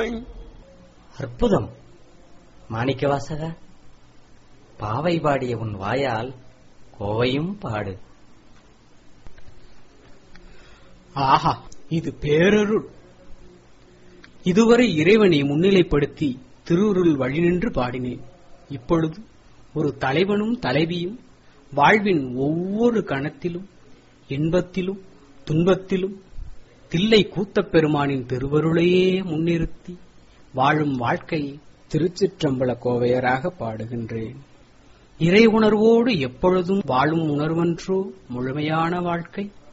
கோவை அற்புதம் மாணிக்கவாசகா பாவை பாடிய உன் வாயால் கோவையும் பாடு ஆஹா இது பேரருள் இதுவரை இறைவனை முன்னிலைப்படுத்தி திருவுருள் வழிநின்று பாடினேன் இப்பொழுது ஒரு தலைவனும் தலைவியும் வாழ்வின் ஒவ்வொரு கணத்திலும் இன்பத்திலும் துன்பத்திலும் தில்லை கூத்தப் பெருமானின் திருவருளையே முன்னிறுத்தி வாழும் வாழ்க்கையை திருச்சிற்றம்பல கோவையராக பாடுகின்றேன் இறை உணர்வோடு எப்பொழுதும் வாழும் உணர்வன்றோ முழுமையான வாழ்க்கை